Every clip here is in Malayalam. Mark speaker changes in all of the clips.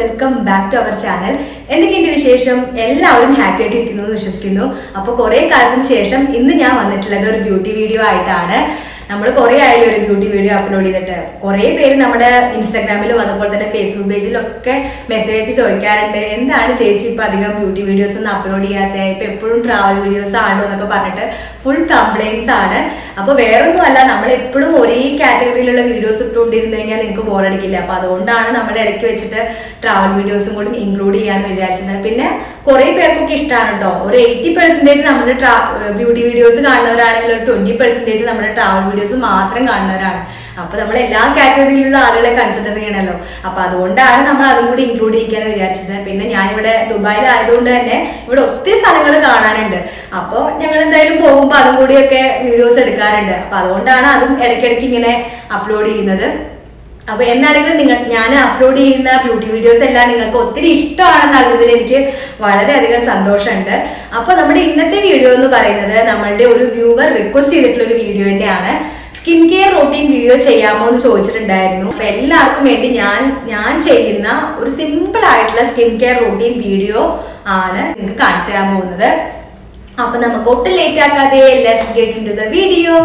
Speaker 1: welcome back to our channel എന്തൊക്കെയുണ്ട് വിശേഷം എല്ലാവരും ഹാപ്പി ആയിട്ട് ഇരിക്കുന്നു എന്ന് വിശ്വസിക്കുന്നു അപ്പോൾ കുറേ കാലത്തിന് ശേഷം ഇന്ന് ഞാൻ വന്നിട്ടുള്ളത് ഒരു ബ്യൂട്ടി വീഡിയോ ആയിട്ടാണ് നമ്മൾ കുറേ ആയാലും ഒരു ബ്യൂട്ടി വീഡിയോ അപ്ലോഡ് ചെയ്തിട്ട് കുറേ പേര് നമ്മുടെ ഇൻസ്റ്റാഗ്രാമിലും അതുപോലെ തന്നെ ഫേസ്ബുക്ക് പേജിലും ഒക്കെ മെസ്സേജ് ചോദിക്കാറുണ്ട് എന്താണ് ചേച്ചി ഇപ്പൊ അധികം ബ്യൂട്ടി വീഡിയോസ് ഒന്നും അപ്ലോഡ് ചെയ്യാത്ത ഇപ്പൊ എപ്പോഴും ട്രാവൽ വീഡിയോസ് ആണോ എന്നൊക്കെ പറഞ്ഞിട്ട് ഫുൾ കംപ്ലൈൻസ് ആണ് അപ്പൊ വേറൊന്നും അല്ല നമ്മൾ എപ്പോഴും ഒരേ കാറ്റഗറിയിലുള്ള വീഡിയോസ് ഇട്ടുകൊണ്ടിരുന്നു കഴിഞ്ഞാൽ നിങ്ങൾക്ക് ബോറടിക്കില്ല അപ്പൊ അതുകൊണ്ടാണ് നമ്മൾ ഇടയ്ക്ക് വെച്ചിട്ട് ട്രാവൽ വീഡിയോസും കൂടി ഇൻക്ലൂഡ് ചെയ്യാന്ന് വിചാരിച്ചത് പിന്നെ കുറെ പേർക്കൊക്കെ ഇഷ്ടമാണ് കേട്ടോ ഒരു എയ്റ്റി പെർസെന്റേജ് നമ്മുടെ ബ്യൂട്ടി വീഡിയോസ് കാണുന്നവരാണെങ്കിൽ ഒരു ട്വന്റി പെർസെന്റേജ് നമ്മുടെ ട്രാവൽ വീഡിയോസ് മാത്രം കാണുന്നവരാണ് അപ്പൊ നമ്മൾ എല്ലാ കാറ്റഗറിയിലുള്ള ആളുകളെ കൺസിഡർ ചെയ്യണമല്ലോ അപ്പൊ അതുകൊണ്ടാണ് നമ്മൾ അതും കൂടി ഇൻക്ലൂഡ് ചെയ്യിക്കാന്ന് വിചാരിച്ചത് പിന്നെ ഞാനിവിടെ ദുബായിലായതുകൊണ്ട് തന്നെ ഇവിടെ ഒത്തിരി സ്ഥലങ്ങൾ കാണാനുണ്ട് അപ്പോൾ ഞങ്ങൾ എന്തായാലും പോകുമ്പോൾ അതും കൂടിയൊക്കെ വീഡിയോസ് എടുക്കാറുണ്ട് അപ്പൊ അതുകൊണ്ടാണ് അതും ഇടയ്ക്കിടയ്ക്ക് ഇങ്ങനെ അപ്ലോഡ് ചെയ്യുന്നത് അപ്പൊ എന്നാണെങ്കിലും നിങ്ങൾ ഞാൻ അപ്ലോഡ് ചെയ്യുന്ന ബ്യൂട്ടി വീഡിയോസ് എല്ലാം നിങ്ങൾക്ക് ഒത്തിരി ഇഷ്ടമാണെന്ന് അറിഞ്ഞതിൽ എനിക്ക് വളരെയധികം സന്തോഷമുണ്ട് അപ്പൊ നമ്മുടെ ഇന്നത്തെ വീഡിയോ എന്ന് പറയുന്നത് നമ്മളുടെ ഒരു വ്യൂവർ റിക്വസ്റ്റ് ചെയ്തിട്ടുള്ള ഒരു വീഡിയോന്റെ ആണ് സ്കിൻ കെയർ റൂട്ടീൻ വീഡിയോ ചെയ്യാമോ എന്ന് ചോദിച്ചിട്ടുണ്ടായിരുന്നു അപ്പൊ എല്ലാവർക്കും വേണ്ടി ഞാൻ ഞാൻ ചെയ്യുന്ന ഒരു സിമ്പിൾ ആയിട്ടുള്ള സ്കിൻ കെയർ റൂട്ടീൻ വീഡിയോ ആണ് നിങ്ങൾക്ക് കാണിച്ചു തരാൻ പോകുന്നത് അപ്പൊ നമുക്ക് ഒട്ടും ലേറ്റ് ആക്കാതെ let's get into the video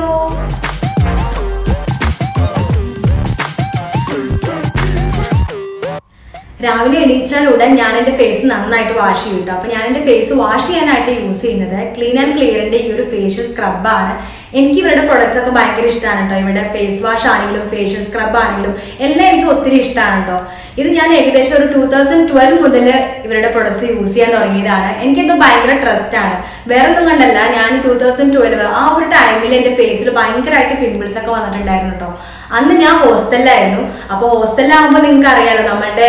Speaker 1: രാവിലെ എണീച്ചാൽ ഉടൻ ഞാൻ എൻ്റെ ഫേസ് നന്നായിട്ട് വാഷ് ചെയ്യും കേട്ടോ അപ്പൊ ഞാൻ എൻ്റെ ഫേസ് വാഷ് ചെയ്യാനായിട്ട് യൂസ് ചെയ്യുന്നത് ക്ലീൻ ആൻഡ് ക്ലിയറിന്റെ ഈ ഒരു ഫേഷ്യൽ സ്ക്രബാണ് എനിക്ക് ഇവരുടെ പ്രൊഡക്ട്സ് ഒക്കെ ഭയങ്കര ഇഷ്ടമാണ് കേട്ടോ ഇവിടെ ഫേസ് വാഷ് ആണെങ്കിലും ഫേഷ്യൽ സ്ക്രബ് ആണെങ്കിലും എല്ലാം എനിക്ക് ഒത്തിരി ഇഷ്ടമാണ് കേട്ടോ ഇത് ഞാൻ ഏകദേശം ഒരു ടൂ തൗസൻഡ് ട്വൽവ് മുതൽ ഇവരുടെ പ്രൊഡക്ട്സ് യൂസ് ചെയ്യാൻ തുടങ്ങിയതാണ് എനിക്കെന്തോ ഭയങ്കര ട്രസ്റ്റ് ആണ് വേറെ ഒന്നും കണ്ടല്ല ഞാൻ ടൂ തൗസൻഡ് ട്വൽവ് ആ ഒരു ടൈമിൽ എൻ്റെ ഫേസിൽ ഭയങ്കരമായിട്ട് പിമ്പിൾസ് ഒക്കെ വന്നിട്ടുണ്ടായിരുന്നു കേട്ടോ അന്ന് ഞാൻ ഹോസ്റ്റലിലായിരുന്നു അപ്പോൾ ഹോസ്റ്റലിലാകുമ്പോൾ നിങ്ങൾക്ക് അറിയാലോ നമ്മളുടെ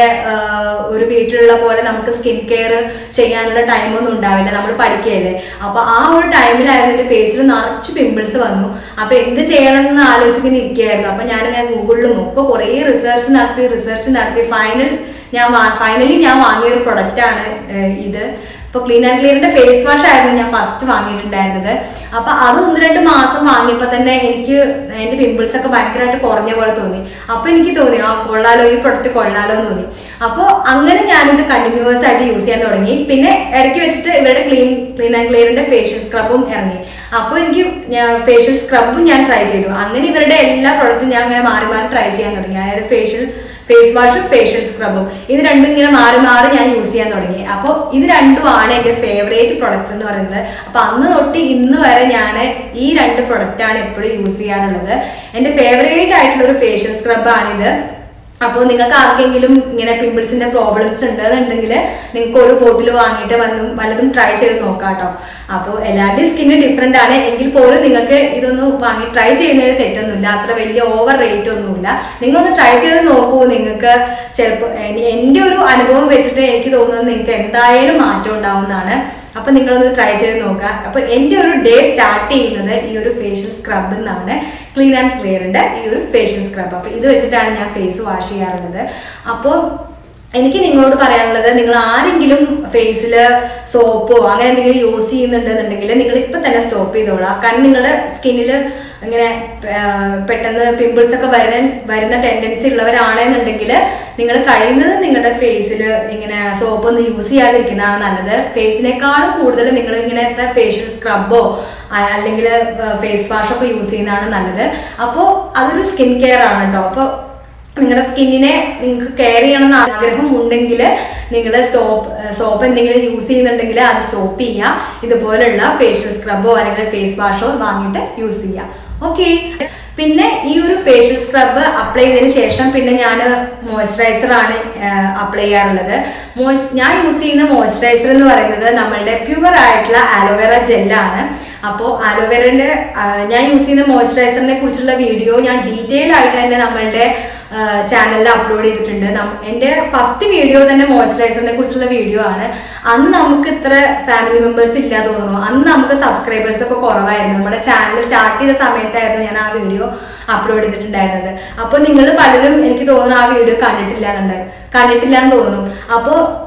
Speaker 1: ഒരു വീട്ടിലുള്ള പോലെ നമുക്ക് സ്കിൻ കെയർ ചെയ്യാനുള്ള ടൈമൊന്നും ഉണ്ടാവില്ല നമ്മൾ പഠിക്കുകയല്ലേ അപ്പൊ ആ ഒരു ടൈമിലായിരുന്നു എൻ്റെ ഫേസിൽ നിറച്ച് പിമ്പിൾസ് വന്നു അപ്പൊ എന്ത് ചെയ്യണം എന്ന് ആലോചിക്കുന്ന ഇരിക്കുകയായിരുന്നു അപ്പൊ ഞാൻ ഞാൻ ഗൂഗിളിലും ഒക്കെ കുറേ റിസർച്ച് നടത്തി റിസർച്ച് നടത്തി ഫൈനൽ ഞാൻ ഫൈനലി ഞാൻ വാങ്ങിയ ഒരു പ്രൊഡക്റ്റ് ആണ് ഇത് ഇപ്പൊ ക്ലീൻ ആൻഡ് ക്ലിയറിന്റെ ഫേസ് വാഷ് ആയിരുന്നു ഞാൻ ഫസ്റ്റ് വാങ്ങിയിട്ടുണ്ടായിരുന്നത് അപ്പൊ അത് ഒന്ന് രണ്ട് മാസം വാങ്ങിയപ്പോ തന്നെ എനിക്ക് എന്റെ പിമ്പിൾസ് ഒക്കെ ഭയങ്കരമായിട്ട് കുറഞ്ഞ പോലെ തോന്നി അപ്പൊ എനിക്ക് തോന്നി ആ കൊള്ളാലോ ഈ പ്രൊഡക്റ്റ് കൊള്ളാലോ എന്ന് തോന്നി അപ്പോൾ അങ്ങനെ ഞാനിത് കണ്ടിന്യൂസ് ആയിട്ട് യൂസ് ചെയ്യാൻ തുടങ്ങി പിന്നെ ഇടയ്ക്ക് വെച്ചിട്ട് ഇവരുടെ ക്ലീൻ ക്ലീൻ ആൻഡ് ക്ലിയറിന്റെ ഫേഷ്യൽ സ്ക്രബും ഇറങ്ങി അപ്പോൾ എനിക്ക് ഫേഷ്യൽ സ്ക്രബും ഞാൻ ട്രൈ ചെയ്തു അങ്ങനെ ഇവരുടെ എല്ലാ പ്രൊഡക്റ്റും ഞാൻ അങ്ങനെ മാറി മാറി ട്രൈ ചെയ്യാൻ തുടങ്ങി അതായത് ഫേഷ്യൽ ഫേസ് വാഷും ഫേഷ്യൽ സ്ക്രബും ഇത് രണ്ടും ഇങ്ങനെ മാറി മാറി ഞാൻ യൂസ് ചെയ്യാൻ തുടങ്ങി അപ്പോൾ ഇത് രണ്ടുമാണ് എൻ്റെ ഫേവറേറ്റ് പ്രൊഡക്ട്സ് എന്ന് പറയുന്നത് അപ്പൊ അന്ന് തൊട്ട് ഇന്ന് വരെ ഞാൻ ഈ രണ്ട് പ്രൊഡക്റ്റ് ആണ് എപ്പോഴും യൂസ് ചെയ്യാറുള്ളത് എൻ്റെ ഫേവറേറ്റ് ആയിട്ടുള്ള ഒരു ഫേഷ്യൽ സ്ക്രബാണിത് അപ്പോൾ നിങ്ങൾക്ക് ആർക്കെങ്കിലും ഇങ്ങനെ പിമ്പിൾസിന്റെ പ്രോബ്ലംസ് ഉണ്ടെന്നുണ്ടെങ്കിൽ നിങ്ങൾക്ക് ഒരു ബോട്ടിൽ വാങ്ങിയിട്ട് വല്ലതും വല്ലതും ട്രൈ ചെയ്ത് നോക്കാം കേട്ടോ അപ്പോൾ എല്ലാവരുടെയും സ്കിന്ന് ഡിഫറെന്റ് ആണ് എങ്കിൽ പോലും നിങ്ങൾക്ക് ഇതൊന്ന് വാങ്ങി ട്രൈ ചെയ്യുന്നതിന് തെറ്റൊന്നുമില്ല അത്ര വലിയ ഓവർ റേറ്റ് ഒന്നുമില്ല നിങ്ങളൊന്ന് ട്രൈ ചെയ്ത് നോക്കൂ നിങ്ങൾക്ക് ചിലപ്പോൾ എൻ്റെ ഒരു അനുഭവം വെച്ചിട്ട് എനിക്ക് തോന്നുന്നത് നിങ്ങൾക്ക് എന്തായാലും മാറ്റം ഉണ്ടാവുന്നതാണ് അപ്പൊ നിങ്ങളൊന്ന് ട്രൈ ചെയ്ത് നോക്കുക അപ്പൊ എൻ്റെ ഒരു ഡേ സ്റ്റാർട്ട് ചെയ്യുന്നത് ഈ ഒരു ഫേഷ്യൽ സ്ക്രബ് എന്നാണ് ക്ലീൻ ആൻഡ് ക്ലിയറിന്റെ ഈ ഒരു ഫേഷ്യൽ സ്ക്രബ് അപ്പൊ ഇത് വെച്ചിട്ടാണ് ഞാൻ ഫേസ് വാഷ് ചെയ്യാറുള്ളത് അപ്പോൾ എനിക്ക് നിങ്ങളോട് പറയാനുള്ളത് നിങ്ങൾ ആരെങ്കിലും ഫേസിൽ സോപ്പോ അങ്ങനെ എന്തെങ്കിലും യൂസ് ചെയ്യുന്നുണ്ടെന്നുണ്ടെങ്കിൽ നിങ്ങൾ ഇപ്പൊ തന്നെ സ്റ്റോപ്പ് ചെയ്തോളാം കാരണം നിങ്ങളുടെ സ്കിന്നിൽ ഇങ്ങനെ പെട്ടെന്ന് പിമ്പിൾസ് ഒക്കെ വരുന്ന വരുന്ന ടെൻഡൻസി ഉള്ളവരാണെന്നുണ്ടെങ്കിൽ നിങ്ങൾ കഴിയുന്നത് നിങ്ങളുടെ ഫേസിൽ ഇങ്ങനെ സോപ്പ് ഒന്നും യൂസ് ചെയ്യാതിരിക്കുന്നതാണ് നല്ലത് ഫേസിനേക്കാളും കൂടുതൽ നിങ്ങൾ ഇങ്ങനത്തെ ഫേഷ്യൽ സ്ക്രബോ അല്ലെങ്കിൽ ഫേസ് വാഷ് ഒക്കെ യൂസ് ചെയ്യുന്നതാണ് നല്ലത് അപ്പോൾ അതൊരു സ്കിൻ കെയർ ആണ് കേട്ടോ അപ്പോൾ നിങ്ങളുടെ സ്കിന്നിനെ നിങ്ങൾക്ക് കെയർ ചെയ്യണമെന്ന് ആഗ്രഹം ഉണ്ടെങ്കിൽ നിങ്ങൾ സ്റ്റോപ്പ് സോപ്പ് എന്തെങ്കിലും യൂസ് ചെയ്യുന്നുണ്ടെങ്കിൽ അത് സ്റ്റോപ്പ് ചെയ്യുക ഇതുപോലുള്ള ഫേഷ്യൽ സ്ക്രബോ അല്ലെങ്കിൽ ഫേസ് വാഷോ വാങ്ങിയിട്ട് യൂസ് ചെയ്യുക ഓക്കെ പിന്നെ ഈ ഒരു ഫേഷ്യൽ സ്ക്രബ് അപ്ലൈ ചെയ്തതിന് ശേഷം പിന്നെ ഞാൻ മോയ്സ്ചറൈസർ ആണ് അപ്ലൈ ചെയ്യാറുള്ളത് മോയ്സ് ഞാൻ യൂസ് ചെയ്യുന്ന മോയ്സ്ചറൈസർ എന്ന് പറയുന്നത് നമ്മളുടെ പ്യുവർ ആയിട്ടുള്ള ആലോവേറ ജെല്ലാണ് അപ്പോൾ ആലോവേറയുടെ ഞാൻ യൂസ് ചെയ്യുന്ന മോയ്സ്ചറൈസറിനെ കുറിച്ചുള്ള വീഡിയോ ഞാൻ ഡീറ്റെയിൽ ആയിട്ട് തന്നെ നമ്മളുടെ ചാനലിൽ അപ്ലോഡ് ചെയ്തിട്ടുണ്ട് എൻ്റെ ഫസ്റ്റ് വീഡിയോ തന്നെ മോയ്സ്ചറൈസറിനെ കുറിച്ചുള്ള വീഡിയോ ആണ് അന്ന് നമുക്ക് ഇത്ര ഫാമിലി മെമ്പേഴ്സ് ഇല്ല തോന്നുന്നു അന്ന് നമുക്ക് സബ്സ്ക്രൈബേഴ്സ് ഒക്കെ കുറവായിരുന്നു നമ്മുടെ ചാനൽ സ്റ്റാർട്ട് ചെയ്ത സമയത്തായിരുന്നു ഞാൻ ആ വീഡിയോ അപ്ലോഡ് ചെയ്തിട്ടുണ്ടായിരുന്നത് അപ്പോൾ നിങ്ങൾ പലരും എനിക്ക് തോന്നുന്നു ആ വീഡിയോ കണ്ടിട്ടില്ല എന്നുണ്ട് കണ്ടിട്ടില്ല എന്ന് തോന്നുന്നു അപ്പോൾ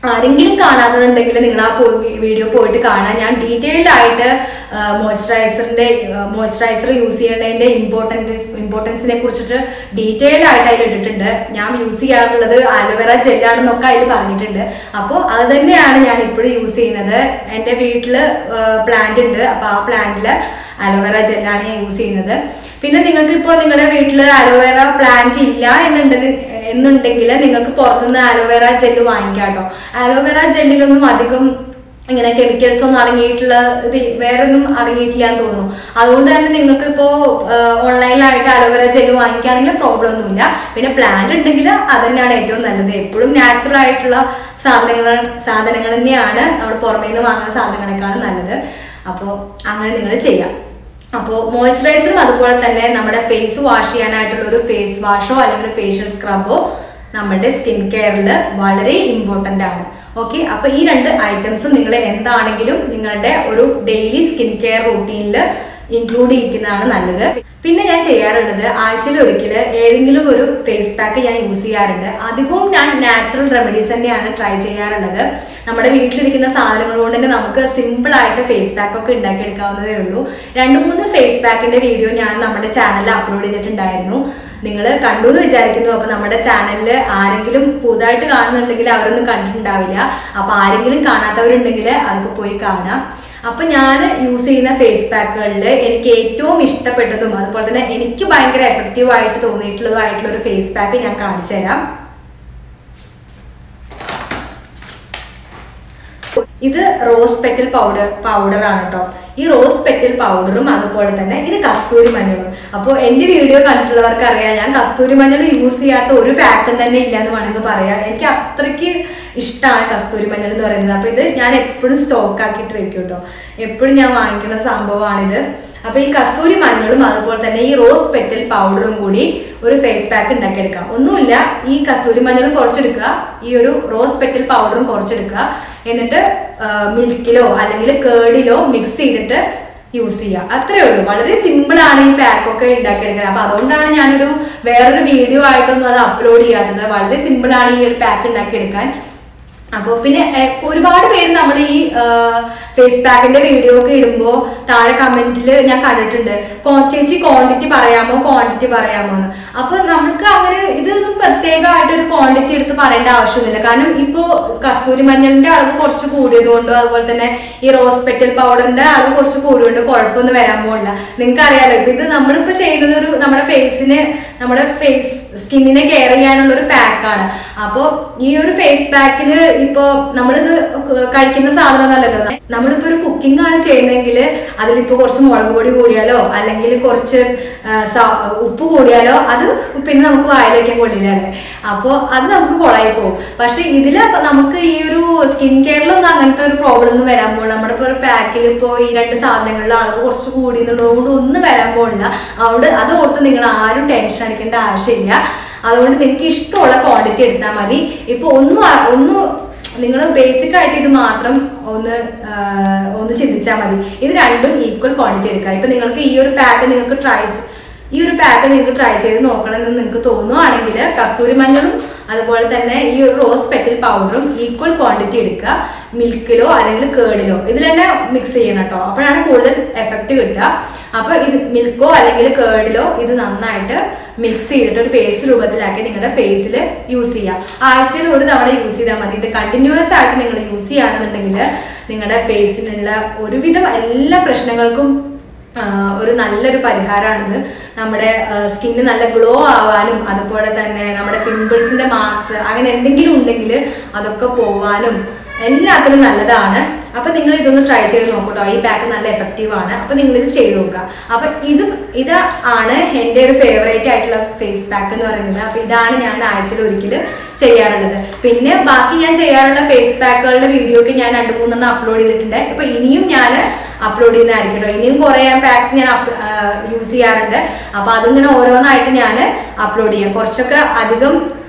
Speaker 1: ആരെങ്കിലും കാണാത്തതുണ്ടെങ്കിൽ നിങ്ങൾ ആ വീഡിയോ പോയിട്ട് കാണാൻ ഞാൻ ഡീറ്റെയിൽഡ് ആയിട്ട് മോയ്സ്ചറൈസറിന്റെ മോയ്സ്ചറൈസർ യൂസ് ചെയ്യേണ്ടതിന്റെ ഇമ്പോർട്ടൻസ് ഇമ്പോർട്ടൻസിനെ കുറിച്ചിട്ട് ഡീറ്റെയിൽഡ് ആയിട്ട് അതിൽ ഇട്ടിട്ടുണ്ട് ഞാൻ യൂസ് ചെയ്യാറുള്ളത് ആലോവേറ ജെല്ലാണെന്നൊക്കെ അതിൽ പറഞ്ഞിട്ടുണ്ട് അപ്പോൾ അത് തന്നെയാണ് ഞാൻ ഇപ്പോഴും യൂസ് ചെയ്യുന്നത് എൻ്റെ വീട്ടിൽ പ്ലാന്റ് ഉണ്ട് അപ്പോൾ ആ പ്ലാന്റിൽ അലോവേറ ജെല്ലാണ് ഞാൻ യൂസ് ചെയ്യുന്നത് പിന്നെ നിങ്ങൾക്ക് ഇപ്പോൾ നിങ്ങളുടെ വീട്ടിൽ അലോവേറ പ്ലാന്റ് ഇല്ല എന്നുണ്ടെങ്കിൽ എന്നുണ്ടെങ്കിൽ നിങ്ങൾക്ക് പുറത്തുനിന്ന് അലോവേറ ജെല്ല് വാങ്ങിക്കാം കേട്ടോ അലോവേറ ജെല്ലിലൊന്നും അധികം ഇങ്ങനെ കെമിക്കൽസ് ഒന്നും അടങ്ങിയിട്ടുള്ള ഇത് വേറെ ഒന്നും അടങ്ങിയിട്ടില്ല എന്ന് തോന്നുന്നു അതുകൊണ്ട് തന്നെ നിങ്ങൾക്ക് ഇപ്പോൾ ഓൺലൈനിലായിട്ട് അലോവേറ ജെല്ല് വാങ്ങിക്കുകയാണെങ്കിൽ പ്രോബ്ലം ഒന്നുമില്ല പിന്നെ പ്ലാന്റ് ഉണ്ടെങ്കിൽ അത് തന്നെയാണ് ഏറ്റവും നല്ലത് എപ്പോഴും നാച്ചുറൽ ആയിട്ടുള്ള സാധനങ്ങൾ സാധനങ്ങൾ തന്നെയാണ് നമ്മൾ പുറമേ നിന്ന് വാങ്ങുന്ന സാധനങ്ങളെക്കാളും നല്ലത് അപ്പോൾ അങ്ങനെ നിങ്ങൾ ചെയ്യാം അപ്പോൾ മോയ്സ്ചറൈസറും അതുപോലെ തന്നെ നമ്മുടെ ഫേസ് വാഷ് ചെയ്യാനായിട്ടുള്ള ഒരു ഫേസ് വാഷോ അല്ലെങ്കിൽ ഫേഷ്യൽ സ്ക്രബോ നമ്മുടെ സ്കിൻ കെയറിൽ വളരെ ഇമ്പോർട്ടൻ്റ് ആണ് ഓക്കെ അപ്പൊ ഈ രണ്ട് ഐറ്റംസും നിങ്ങൾ എന്താണെങ്കിലും നിങ്ങളുടെ ഒരു ഡെയിലി സ്കിൻ കെയർ റൂട്ടീനിൽ ഇൻക്ലൂഡ് ചെയ്യിക്കുന്നതാണ് നല്ലത് പിന്നെ ഞാൻ ചെയ്യാറുള്ളത് ആഴ്ചയിൽ ഒരിക്കൽ ഏതെങ്കിലും ഒരു ഫേസ് പാക്ക് ഞാൻ യൂസ് ചെയ്യാറുണ്ട് അധികവും ഞാൻ നാച്ചുറൽ റെമഡീസ് തന്നെയാണ് ട്രൈ ചെയ്യാറുള്ളത് നമ്മുടെ വീട്ടിലിരിക്കുന്ന സാധനങ്ങൾ കൊണ്ട് തന്നെ നമുക്ക് സിമ്പിൾ ആയിട്ട് ഫേസ് പാക്ക് ഒക്കെ ഉണ്ടാക്കിയെടുക്കാവുന്നതേ ഉള്ളൂ രണ്ട് മൂന്ന് ഫേസ് പാക്കിന്റെ വീഡിയോ ഞാൻ നമ്മുടെ ചാനലിൽ അപ്ലോഡ് ചെയ്തിട്ടുണ്ടായിരുന്നു നിങ്ങൾ കണ്ടു എന്ന് വിചാരിക്കുന്നു അപ്പൊ നമ്മുടെ ചാനലിൽ ആരെങ്കിലും പുതുതായിട്ട് കാണുന്നുണ്ടെങ്കിൽ അവരൊന്നും കണ്ടിട്ടുണ്ടാവില്ല അപ്പൊ ആരെങ്കിലും കാണാത്തവരുണ്ടെങ്കിൽ അതൊക്കെ പോയി കാണാം അപ്പൊ ഞാൻ യൂസ് ചെയ്യുന്ന ഫേസ് പാക്കുകളിൽ എനിക്ക് ഏറ്റവും ഇഷ്ടപ്പെട്ടതും അതുപോലെ തന്നെ എനിക്ക് ഭയങ്കര എഫക്റ്റീവ് ആയിട്ട് തോന്നിയിട്ടുള്ളതായിട്ടുള്ള ഒരു ഫേസ് പാക്ക് ഞാൻ കാണിച്ചു തരാം ഇത് റോസ് പെറ്റൽ പൗഡർ പൗഡർ ആണ് കേട്ടോ ഈ റോസ് പെറ്റൽ പൗഡറും അതുപോലെ തന്നെ ഇത് കസ്തൂരി മഞ്ഞളും അപ്പോൾ എന്റെ വീഡിയോ കണ്ടിട്ടുള്ളവർക്ക് അറിയാം ഞാൻ കസ്തൂരി മഞ്ഞൾ യൂസ് ചെയ്യാത്ത ഒരു പാക്കും തന്നെ ഇല്ല എന്ന് വേണമെങ്കിൽ പറയാം എനിക്ക് അത്രയ്ക്ക് ഇഷ്ടമാണ് കസ്തൂരി മഞ്ഞൾ എന്ന് പറയുന്നത് അപ്പൊ ഇത് ഞാൻ എപ്പോഴും സ്റ്റോക്ക് ആക്കിയിട്ട് വെക്കും കേട്ടോ എപ്പോഴും ഞാൻ വാങ്ങിക്കുന്ന സംഭവമാണിത് അപ്പൊ ഈ കസ്തൂരി മഞ്ഞളും അതുപോലെ തന്നെ ഈ റോസ് പെറ്റൽ പൗഡറും കൂടി ഒരു ഫേസ് പാക്ക് ഉണ്ടാക്കിയെടുക്കാം ഒന്നുമില്ല ഈ കസ്തൂരി മഞ്ഞളും കുറച്ചെടുക്കുക ഈ ഒരു റോസ് പെറ്റൽ പൗഡറും കുറച്ചെടുക്കുക എന്നിട്ട് മിൽക്കിലോ അല്ലെങ്കിൽ കേടിലോ മിക്സ് ചെയ്തിട്ട് യൂസ് ചെയ്യുക അത്രേ ഉള്ളൂ വളരെ സിമ്പിൾ ആണ് ഈ പാക്ക് ഒക്കെ ഉണ്ടാക്കിയെടുക്കുന്നത് അപ്പൊ അതുകൊണ്ടാണ് ഞാനൊരു വേറൊരു വീഡിയോ ആയിട്ടൊന്നും അത് അപ്ലോഡ് ചെയ്യാത്തത് വളരെ സിമ്പിൾ ആണ് ഈ ഒരു പാക്ക് ഉണ്ടാക്കിയെടുക്കാൻ അപ്പോൾ പിന്നെ എ, ഒരുപാട് പേര് നമ്മൾ ഈ ഫേസ് പാക്കിന്റെ വീഡിയോ ഒക്കെ ഇടുമ്പോൾ താഴെ കമന്റിൽ ഞാൻ കണ്ടിട്ടുണ്ട് "കോ- ചേച്ചി ക്വാണ്ടിറ്റി പറയാമോ ക്വാണ്ടിറ്റി പറയാമോ എന്ന് അപ്പൊ നമുക്ക് അങ്ങനെ ഇതൊന്നും പ്രത്യേകമായിട്ട് ഒരു ക്വാണ്ടിറ്റി എടുത്ത് പറയേണ്ട ആവശ്യമൊന്നുമില്ല കാരണം ഇപ്പോ കസ്തൂരി മഞ്ഞളിന്റെ അളവ് കുറച്ച് കൂടിയത് കൊണ്ടോ അതുപോലെ തന്നെ ഈ റോസ് പെറ്റൽ പൗഡറിന്റെ അളവ് കുറച്ച് കൂടിയോണ്ട് കുഴപ്പമൊന്നും വരാൻ പോകില്ല നിങ്ങൾക്ക് അറിയാലോ ഇപ്പൊ ഇത് നമ്മളിപ്പോ ചെയ്യുന്നത് ഒരു നമ്മുടെ ഫേസിന് നമ്മുടെ ഫേസ് സ്കിന്നിനെ കെയർ ചെയ്യാനുള്ള ഒരു പാക്കാണ് അപ്പോൾ ഈ ഒരു ഫേസ് പാക്കില് ഇപ്പോ നമ്മളിത് കഴിക്കുന്ന സാധനമൊന്നുമല്ലല്ലോ നമ്മളിപ്പോ ഒരു കുക്കിംഗ് ആണ് ചെയ്യുന്നതെങ്കിൽ അതിലിപ്പോ കുറച്ച് മുളക് പൊടി കൂടിയാലോ അല്ലെങ്കിൽ കുറച്ച് ആ, സ- ഉപ്പ് കൂടിയാലോ അത് പിന്നെ നമുക്ക് വായിൽ വയ്ക്കാൻ കൊള്ളില്ലല്ലേ അപ്പോൾ അത് നമുക്ക് കൊളായി പോകും പക്ഷെ ഇതിൽ നമുക്ക് ഈ ഒരു സ്കിൻ കെയറിലൊന്നും അങ്ങനത്തെ ഒരു പ്രോബ്ലം ഒന്നും വരാൻ പോകില്ല നമ്മുടെ ഇപ്പോൾ ഒരു പാക്കിൽ ഇപ്പോൾ ഈ രണ്ട് സാധനങ്ങളുടെ അളവ് കുറച്ച് കൂടി എന്നുള്ളതുകൊണ്ട് ഒന്നും വരാൻ പോകില്ല അതുകൊണ്ട് അത് ഓർത്ത് നിങ്ങൾ ആരും ടെൻഷൻ അടിക്കേണ്ട ആവശ്യമില്ല അതുകൊണ്ട് നിങ്ങൾക്ക് ഇഷ്ടമുള്ള ക്വാണ്ടിറ്റി എടുത്താൽ മതി ഇപ്പോൾ ഒന്നും ആ- ഒന്നും നിങ്ങൾ ബേസിക് ആയിട്ട് ഇത് മാത്രം ഒന്ന് ആ, ഒന്ന് ചിന്തിച്ചാൽ മതി ഇത് രണ്ടും ഈക്വൽ ക്വാണ്ടിറ്റി എടുക്കുക ഇപ്പൊ നിങ്ങൾക്ക് ഈ ഒരു പാക്ക് നിങ്ങൾക്ക് ട്രൈ ഈ ഒരു പാക്ക് നിങ്ങൾക്ക് ട്രൈ ചെയ്ത് നോക്കണമെന്ന് നിങ്ങൾക്ക് തോന്നുവാണെങ്കിൽ കസ്തൂരി മഞ്ഞളും അതുപോലെ തന്നെ ഈ ഒരു റോസ് പെറ്റൽ പൗഡറും ഈക്വൽ ക്വാണ്ടിറ്റി എടുക്കുക മിൽക്കിലോ അല്ലെങ്കിൽ കേടിലോ ഇതിൽ തന്നെ മിക്സ് ചെയ്യണം കേട്ടോ അപ്പോഴാണ് കൂടുതൽ എഫക്റ്റ് കിട്ടുക അപ്പൊ ഇത് മിൽക്കോ അല്ലെങ്കിൽ കേടിലോ ഇത് നന്നായിട്ട് മിക്സ് ചെയ്തിട്ട് ഒരു പേസ്റ്റ് രൂപത്തിലാക്കി നിങ്ങളുടെ ഫേസിൽ യൂസ് ചെയ്യുക ആഴ്ചയിൽ ഒരു തവണ യൂസ് ചെയ്താൽ മതി ഇത് കണ്ടിന്യൂസ് ആയിട്ട് നിങ്ങൾ യൂസ് ചെയ്യുകയാണെന്നുണ്ടെങ്കിൽ നിങ്ങളുടെ ഫേസിനുള്ള ഒരുവിധം എല്ലാ പ്രശ്നങ്ങൾക്കും ആ, ഒരു നല്ലൊരു പരിഹാരമാണിത് നമ്മുടെ സ്കിന്ന് നല്ല ഗ്ലോ ആവാനും അതുപോലെ തന്നെ നമ്മുടെ പിമ്പിൾസിന്റെ മാർക്സ് അങ്ങനെ എന്തെങ്കിലും ഉണ്ടെങ്കിൽ അതൊക്കെ പോവാനും എല്ലാത്തിനും നല്ലതാണ് അപ്പൊ നിങ്ങൾ ഇതൊന്ന് ട്രൈ ചെയ്ത് നോക്കൂട്ടോ ഈ പാക്ക് നല്ല എഫക്റ്റീവ് ആണ് അപ്പൊ നിങ്ങൾ ഇത് ചെയ്ത് നോക്കുക അപ്പൊ ഇത് ഇത് ആണ് എൻ്റെ ഒരു ഫേവറേറ്റ് ആയിട്ടുള്ള ഫേസ് പാക്ക് എന്ന് പറയുന്നത് അപ്പൊ ഇതാണ് ഞാൻ ആഴ്ചയിൽ ഒരിക്കൽ ചെയ്യാറുള്ളത് പിന്നെ ബാക്കി ഞാൻ ചെയ്യാറുള്ള ഫേസ് പാക്കുകളുടെ വീഡിയോ ഒക്കെ ഞാൻ രണ്ട് മൂന്നെണ്ണം അപ്ലോഡ് ചെയ്തിട്ടുണ്ട് ഇപ്പൊ ഇനിയും ഞാൻ അപ്ലോഡ് ചെയ്യുന്നതായിരിക്കും കേട്ടോ ഇനിയും കുറെ ഞാൻ പാക്സ് ഞാൻ യൂസ് ചെയ്യാറുണ്ട് അപ്പൊ അതിങ്ങനെ ഓരോന്നായിട്ട് ഞാൻ അപ്ലോഡ് ചെയ്യാം കുറച്ചൊക്കെ അധികം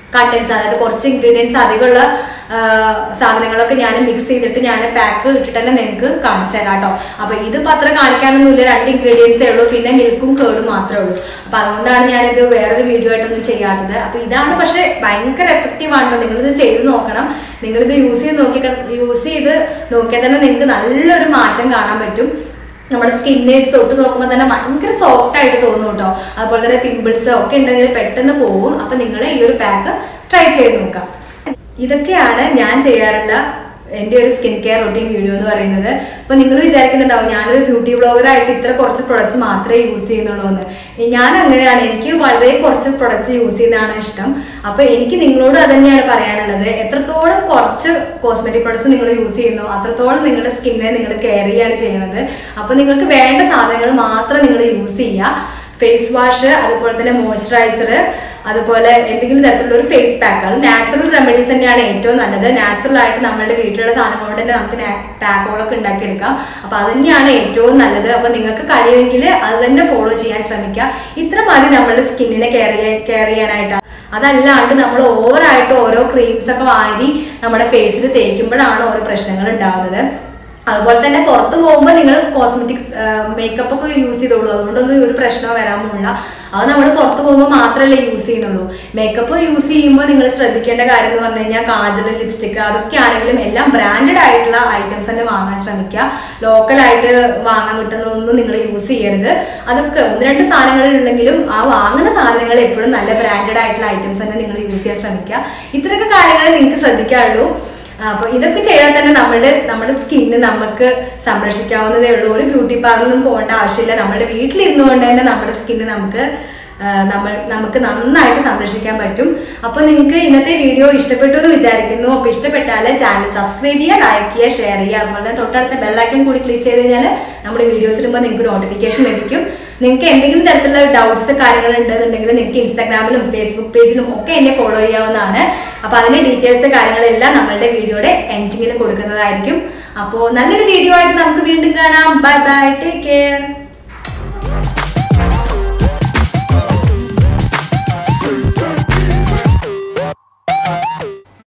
Speaker 1: കണ്ടൻസ് അതായത് കുറച്ച് ഇൻഗ്രീഡിയൻസ് അധികമുള്ള ആ, സാധനങ്ങളൊക്കെ ഞാൻ മിക്സ് ചെയ്തിട്ട് ഞാൻ പാക്ക് ഇട്ടിട്ട് തന്നെ നിങ്ങൾക്ക് കാണിച്ചു തരാം കേട്ടോ അപ്പൊ ഇതിപ്പോ അത്ര കാണിക്കാനൊന്നുമില്ല രണ്ട് ഇൻഗ്രീഡിയൻസേ ഉള്ളൂ പിന്നെ മിൽക്കും കേടും മാത്രമേ ഉള്ളൂ അപ്പൊ അതുകൊണ്ടാണ് ഞാനിത് വേറൊരു വീഡിയോ ആയിട്ടൊന്നും ചെയ്യാത്തത് അപ്പൊ ഇതാണ് പക്ഷെ ഭയങ്കര എഫക്റ്റീവ് ആണ് നിങ്ങളിത് ചെയ്ത് നോക്കണം നിങ്ങളിത് യൂസ് ചെയ്ത് നോക്കി യൂസ് ചെയ്ത് നോക്കിയാൽ തന്നെ നിങ്ങൾക്ക് നല്ലൊരു മാറ്റം കാണാൻ പറ്റും നമ്മുടെ സ്കിന്നെ തൊട്ട് നോക്കുമ്പോൾ തന്നെ ഭയങ്കര സോഫ്റ്റ് ആയിട്ട് തോന്നും കേട്ടോ അതുപോലെ തന്നെ പിമ്പിൾസ് ഒക്കെ ഉണ്ടെങ്കിൽ പെട്ടെന്ന് പോവും അപ്പൊ നിങ്ങൾ ഈ ഒരു പാക്ക് ട്രൈ ചെയ്ത് നോക്കാം ഇതൊക്കെയാണ് ഞാൻ ചെയ്യാറുള്ള എൻ്റെ ഒരു സ്കിൻ കെയർ റൊട്ടീൻ വീഡിയോ എന്ന് പറയുന്നത് അപ്പൊ നിങ്ങൾ വിചാരിക്കുന്നുണ്ടാവും ഞാനൊരു ബ്യൂട്ടി ബ്ലോഗറായിട്ട് ഇത്ര കുറച്ച് പ്രൊഡക്ട്സ് മാത്രമേ യൂസ് ചെയ്യുന്നുള്ളൂ എന്ന് ഞാൻ അങ്ങനെയാണ് എനിക്ക് വളരെ കുറച്ച് പ്രൊഡക്ട്സ് യൂസ് ചെയ്യുന്നതാണ് ഇഷ്ടം അപ്പൊ എനിക്ക് നിങ്ങളോട് അത് തന്നെയാണ് പറയാനുള്ളത് എത്രത്തോളം കുറച്ച് കോസ്മെറ്റിക് പ്രൊഡക്ട്സ് നിങ്ങൾ യൂസ് ചെയ്യുന്നു അത്രത്തോളം നിങ്ങളുടെ സ്കിന്നിനെ നിങ്ങൾ കെയർ ചെയ്യാണ് ചെയ്യുന്നത് അപ്പൊ നിങ്ങൾക്ക് വേണ്ട സാധനങ്ങൾ മാത്രം നിങ്ങൾ യൂസ് ചെയ്യുക ഫേസ് വാഷ് അതുപോലെ തന്നെ മോയ്സ്ചറൈസർ അതുപോലെ എന്തെങ്കിലും തരത്തിലുള്ള ഒരു ഫേസ് പാക്ക് അത് നാച്ചുറൽ റെമഡീസ് തന്നെയാണ് ഏറ്റവും നല്ലത് നാച്ചുറൽ ആയിട്ട് നമ്മുടെ വീട്ടിലുള്ള സാധനം കൊണ്ട് തന്നെ നമുക്ക് പാക്കുകളൊക്കെ ഉണ്ടാക്കിയെടുക്കാം അപ്പൊ അത് തന്നെയാണ് ഏറ്റവും നല്ലത് അപ്പൊ നിങ്ങൾക്ക് കഴിയുമെങ്കിൽ അത് തന്നെ ഫോളോ ചെയ്യാൻ ശ്രമിക്കുക ഇത്ര മതി നമ്മുടെ സ്കിന്നിനെ കെയർ ചെയ്യാൻ കെയർ ചെയ്യാനായിട്ട് അതല്ലാണ്ട് നമ്മൾ ഓവറായിട്ട് ഓരോ ക്രീംസ് ഒക്കെ വാങ്ങി നമ്മുടെ ഫേസിൽ തേക്കുമ്പോഴാണ് ഓരോ പ്രശ്നങ്ങൾ ഉണ്ടാവുന്നത് അതുപോലെ തന്നെ പുറത്ത് പോകുമ്പോൾ നിങ്ങൾ കോസ്മെറ്റിക്സ് മേക്കപ്പ് ഒക്കെ യൂസ് ചെയ്തോളൂ അതുകൊണ്ടൊന്നും ഒരു പ്രശ്നമോ വരാൻ പോകില്ല അത് നമ്മൾ പുറത്ത് പോകുമ്പോൾ മാത്രമല്ലേ യൂസ് ചെയ്യുന്നുള്ളൂ മേക്കപ്പ് യൂസ് ചെയ്യുമ്പോൾ നിങ്ങൾ ശ്രദ്ധിക്കേണ്ട കാര്യം എന്ന് പറഞ്ഞു കഴിഞ്ഞാൽ കാജൽ ലിപ്സ്റ്റിക് അതൊക്കെ ആണെങ്കിലും എല്ലാം ബ്രാൻഡഡ് ആയിട്ടുള്ള ഐറ്റംസ് തന്നെ വാങ്ങാൻ ശ്രമിക്കുക ലോക്കലായിട്ട് വാങ്ങാൻ കിട്ടുന്നതൊന്നും നിങ്ങൾ യൂസ് ചെയ്യരുത് അതൊക്കെ ഒന്ന് രണ്ട് സാധനങ്ങൾ ഉണ്ടെങ്കിലും ആ വാങ്ങുന്ന സാധനങ്ങൾ എപ്പോഴും നല്ല ബ്രാൻഡഡ് ആയിട്ടുള്ള ഐറ്റംസ് തന്നെ നിങ്ങൾ യൂസ് ചെയ്യാൻ ശ്രമിക്കുക ഇത്രയൊക്കെ കാര്യങ്ങൾ നിങ്ങൾക്ക് ശ്രദ്ധിക്കാറുള്ളൂ അപ്പൊ ഇതൊക്കെ ചെയ്താൽ തന്നെ നമ്മുടെ നമ്മുടെ സ്കിന്ന് നമുക്ക് സംരക്ഷിക്കാവുന്നതേ ഉള്ളൂ ഒരു ബ്യൂട്ടി പാർലറിലും പോകേണ്ട ആവശ്യമില്ല നമ്മുടെ വീട്ടിലിരുന്നുകൊണ്ട് തന്നെ നമ്മുടെ സ്കിന്ന് നമുക്ക് ആ, നമ്മൾ നമുക്ക് നന്നായിട്ട് സംരക്ഷിക്കാൻ പറ്റും അപ്പൊ നിങ്ങൾക്ക് ഇന്നത്തെ വീഡിയോ ഇഷ്ടപ്പെട്ടു എന്ന് വിചാരിക്കുന്നു അപ്പൊ ഇഷ്ടപ്പെട്ടാൽ ചാനൽ സബ്സ്ക്രൈബ് ചെയ്യുക ലൈക്ക് ചെയ്യുക ഷെയർ ചെയ്യുക അതുപോലെ തന്നെ തൊട്ടടുത്ത ബെല്ലൈക്കൻ കൂടി ക്ലിക്ക് ചെയ്ത് കഴിഞ്ഞാൽ നമ്മുടെ വീഡിയോസ് ഇടുമ്പോൾ നിങ്ങൾക്ക് നോട്ടിഫിക്കേഷൻ ലഭിക്കും നിങ്ങൾക്ക് എന്തെങ്കിലും തരത്തിലുള്ള ഡൗട്ട്സ് കാര്യങ്ങൾ ഉണ്ടെന്നുണ്ടെങ്കിൽ നിങ്ങൾക്ക് ഇൻസ്റ്റാഗ്രാമിലും ഫേസ്ബുക്ക് പേജിലും ഒക്കെ എന്നെ ഫോളോ ചെയ്യാവുന്നതാണ് അപ്പൊ അതിന്റെ ഡീറ്റെയിൽസ് കാര്യങ്ങളെല്ലാം നമ്മളുടെ വീഡിയോയുടെ എൻഡിങ്ങിൽ കൊടുക്കുന്നതായിരിക്കും അപ്പോൾ നല്ലൊരു വീഡിയോ ആയിട്ട് നമുക്ക് വീണ്ടും കാണാം ബൈ ബൈ ടേക്ക് കെയർ